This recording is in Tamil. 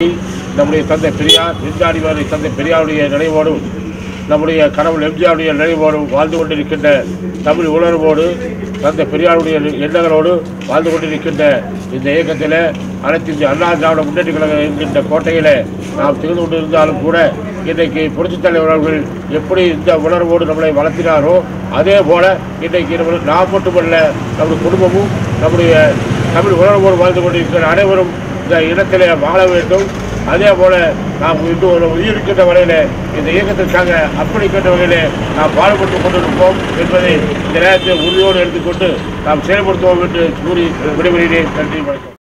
நம்முடைய தந்தை பெரியார் நெஞ்சாடிவாரி தந்தை பெரியாருடைய நினைவோடும் நம்முடைய கடவுள் எம்ஜிஆருடைய நினைவோடும் வாழ்ந்து கொண்டிருக்கின்ற தமிழ் உணர்வோடு தந்தை பெரியாருடைய எண்ணங்களோடு வாழ்ந்து கொண்டிருக்கின்ற இந்த இயக்கத்தில் அனைத்து இந்திய அண்ணா திராவிட முன்னேற்ற கழகம் என்கின்ற கோட்டையில் நாம் திகழ்ந்து கொண்டிருந்தாலும் கூட இன்றைக்கு புரட்சித் தலைவர் அவர்கள் எப்படி இந்த உணர்வோடு நம்மளை வளர்த்தினாரோ அதே போல இன்றைக்கு நம்ம நாம் மட்டுமல்ல நம்முடைய குடும்பமும் நம்முடைய தமிழ் உணர்வோடு வாழ்ந்து கொண்டிருக்கிற அனைவரும் இந்த இடத்திலே வாழ வேண்டும் அதே போல நாம் இன்னும் ஒரு உயிர்க்கின்ற வகையில் இந்த இயக்கத்திற்காக அர்ப்பணிக்கின்ற வகையில் நாம் பாடுபட்டு கொண்டிருப்போம் என்பதை இந்த நேரத்தில் உறுதியோடு எடுத்துக்கொண்டு நாம் செயல்படுத்துவோம் என்று கூறி விடைபெறுகிறேன் நன்றி வணக்கம்